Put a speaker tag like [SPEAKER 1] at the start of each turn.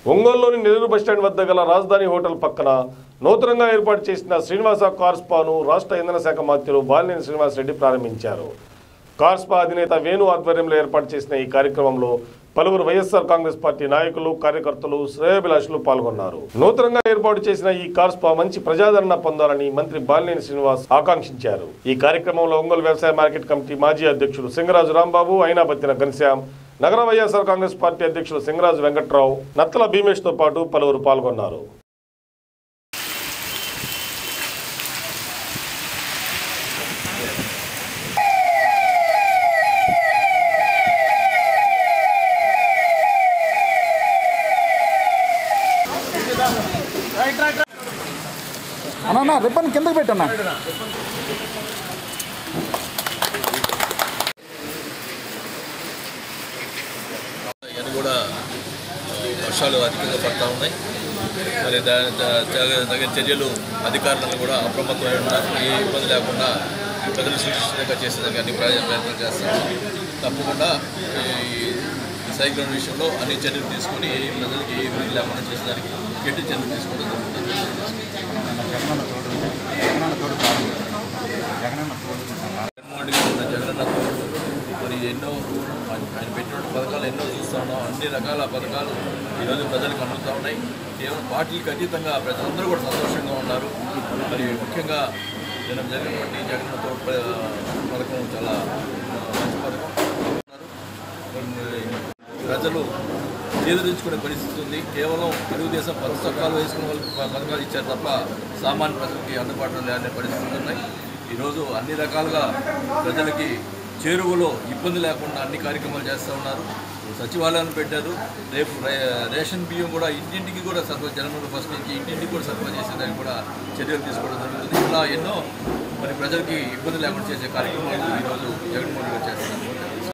[SPEAKER 1] ఒంగోలులోని నెల్లూరు బస్టాండ్ వద్ద గల రాజధాని హోటల్ పక్కన నూతనంగా ఏర్పాటు చేసిన శ్రీనివాస కార్స్పాను రాష్ట్ర ఇంధన శాఖ మంత్రులు బాలినేని శ్రీనివాసరెడ్డి ప్రారంభించారు కార్స్పా అధినేత వేణు ఆధ్వర్యంలో ఏర్పాటు చేసిన ఈ కార్యక్రమంలో పలువురు వైఎస్ఆర్ కాంగ్రెస్ పార్టీ నాయకులు కార్యకర్తలు శ్రేయభిలాషులు పాల్గొన్నారు నూతనంగా ఏర్పాటు చేసిన ఈ కార్స్పా మంచి ప్రజాదరణ పొందాలని మంత్రి బాలినేని శ్రీనివాస్ ఆకాంక్షించారు ఈ కార్యక్రమంలో ఒంగోలు వ్యవసాయ మార్కెట్ కమిటీ మాజీ అధ్యక్షుడు సింగరాజు రాంబాబు అయినాబత్తిన ఘనశ్యాం నగర వైఎస్ఆర్ కాంగ్రెస్ పార్టీ అధ్యక్షుడు సింగరాజు వెంకట్రావు నత్తల భీమేష్తో పాటు పలువురు పాల్గొన్నారు
[SPEAKER 2] అన్న రిబ్బన్ కిందకి పెట్టన్నా
[SPEAKER 3] ఇవన్నీ కూడా వర్షాలు అధికంగా పడతా ఉన్నాయి మరి దా- దా- తగ- తగిన చర్యలు అధికారులను కూడా అప్రమత్తమై ఉన్నారు ఏ ఇబ్బంది లేకుండా ప్రజలు సురక్షితంగా చేసేదానికి అన్ని ప్రయ- ప్రయత్నం చేస్తాం తప్పకుండా ఈ ఈ సైక్లోన్ విషయంలో అన్ని చర్యలు తీసుకొని ఏ ప్రజలకు ఏ ఇబ్బంది లేకుండా చేసేదానికి గట్టి చర్యలు తీసుకోవడం జరుగుతుంది జగన్మోహన్ గారు ఉన్న జగనన్న తోడు మరి ఎన్నో ఆయన ఆయన పెట్టిన పథకాలు ఎన్నో చూస్తూ ఉన్నాం అన్ని రకాల పథకాలు ఈరోజు ప్రజలకు అందుతూ ఉన్నాయి కేవలం పార్టీలకు అతీతంగా ప్రజలందరూ కూడా సంతోషంగా ఉన్నారు మరి ముఖ్యంగా నేను జరిగినటువంటి జగనన్న తోడు ప- పథకం చాలా మంచి పథకం ఉన్నారు మరి ప్రజలు ఎదురించుకునే పరిస్థితి ఉంది కేవలం తెలుగుదేశం పథ చొక్కాలు వేసుకున్న వాళ్ళకి ప- పథకాలు ఇచ్చారు తప్ప సామాన్య ప్రజలకి అందుబాటులో లేని పరిస్థితులు ఉన్నాయి ఈరోజు అన్ని రకాలుగా ప్రజలకి చేరువలో ఇబ్బంది లేకుండా అన్ని కార్యక్రమాలు చేస్తూ ఉన్నారు సచివాలయాన్ని పెట్టారు రేపు రే- రేషన్ బియ్యం కూడా ఇంటింటికి కూడా సరఫరా జనవరి ఫస్ట్ నుంచి ఇంటింటికి కూడా సరఫరా చేసేదానికి కూడా చర్యలు తీసుకోవడం జరుగుతుంది ఇలా ఎన్నో మరి ప్రజలకి ఇబ్బంది లేకుండా చేసే కార్యక్రమాలు ఈరోజు జగన్మోహన్ రెడ్డి గారు చేస్తున్నారు